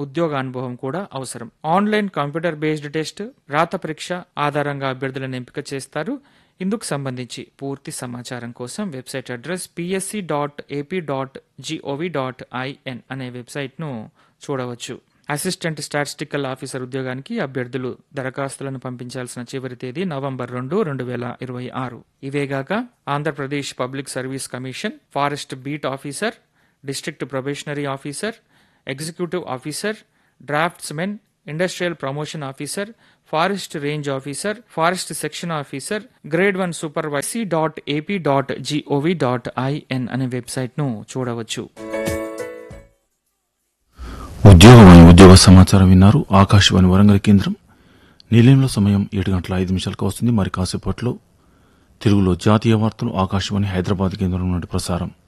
ఉద్యోగ అనుభవం కూడా అవసరం ఆన్లైన్ కంప్యూటర్ బేస్డ్ టెస్ట్ రాత పరీక్ష ఆధారంగా అభ్యర్థులను ఎంపిక చేస్తారు ఇందుకు సంబంధించి పూర్తి సమాచారం కోసం website address PSC dot AP dot GOV dot IN అనే వెబ్సైట్ను చూడవచ్చు అసిస్టెంట్ స్టాటిస్టికల్ ఆఫీసర్ ఉద్యోగానికి అభ్యర్థులు దరఖాస్తులను పంపించాల్సిన చివరి తేదీ నవంబర్ రెండు రెండు వేల ఇరవై ఆరు ఇవేగాక Andhra Pradesh public service commission forest beat officer district probationary officer executive officer draftsmen industrial promotion officer forest range officer forest section officer grade one supervisee dot AP dot GOV dot IN అనే వెబ్సైట్ను చూడవచ్చు ఉద్యోగవాణి ఉద్యోగ సమాచారం విన్నారు ఆకాశవాణి వరంగల్ కేంద్రం నిలయంలో సమయం ఏడు గంటల ఐదు నిమిషాలకు వస్తుంది మరి కాసేపట్లో తెలుగులో జాతీయ వార్తలు ఆకాశవాణి హైదరాబాద్ కేంద్రం నుండి ప్రసారం